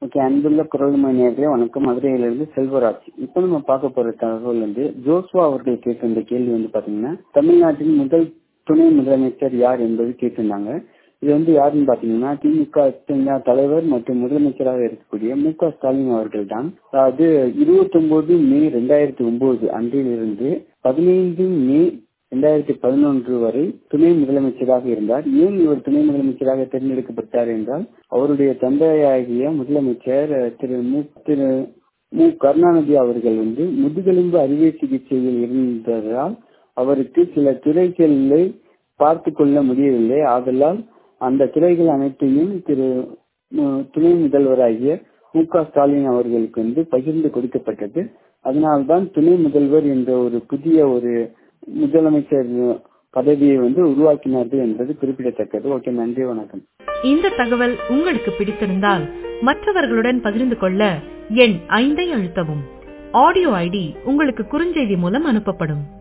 okay அன்புள்ள குரல்மணி நேர்களே வணக்கம் மதுரையிலிருந்து செல்வராஜ் இப்போ நம்ம பார்க்க போற தகவல் வந்து ஜோஸ்வா அவர்கள் கேட்ட இந்த கேள்வி வந்து பாத்தீங்கன்னா தமிழ்நாட்டின் முதல் துணை முதலமைச்சர் யார் என்பது கேட்டிருந்தாங்க இது வந்து யாருன்னு பாத்தீங்கன்னா திமுக தலைவர் மற்றும் முதலமைச்சராக இருக்கக்கூடிய மு க ஸ்டாலின் அவர்கள் தான் அதாவது இருபத்தி ஒன்பது மே ரெண்டாயிரத்தி ஒன்பது அன்றிலிருந்து பதினைந்து மே இரண்டாயிரத்தி பதினொன்று வரை துணை முதலமைச்சராக இருந்தார் ஏன் இவர் துணை முதலமைச்சராக தேர்ந்தெடுக்கப்பட்டார் என்றால் அவருடைய தந்தையாகிய முதலமைச்சர் திரு மு திரு மு கருணாநிதி அவர்கள் வந்து முதுகெலும்பு அறுவை சிகிச்சையில் இருந்ததால் அவருக்கு சில துறைகளை பார்த்து கொள்ள முடியவில்லை ஆதலால் அந்த துறைகள் அனைத்தையும் திரு துணை முதல்வராகிய மு க ஸ்டாலின் அவர்களுக்கு வந்து பகிர்ந்து கொடுக்கப்பட்டது அதனால்தான் துணை முதல்வர் என்ற ஒரு புதிய ஒரு முதலமைச்சர் பதவியை வந்து உருவாக்கினார்கள் என்பது குறிப்பிடத்தக்கது ஓகே நன்றி வணக்கம் இந்த தகவல் உங்களுக்கு பிடித்திருந்தால் மற்றவர்களுடன் பகிர்ந்து கொள்ள எண் ஐந்தை அழுத்தவும் ஆடியோ ஐடி உங்களுக்கு குறுஞ்செய்தி மூலம் அனுப்பப்படும்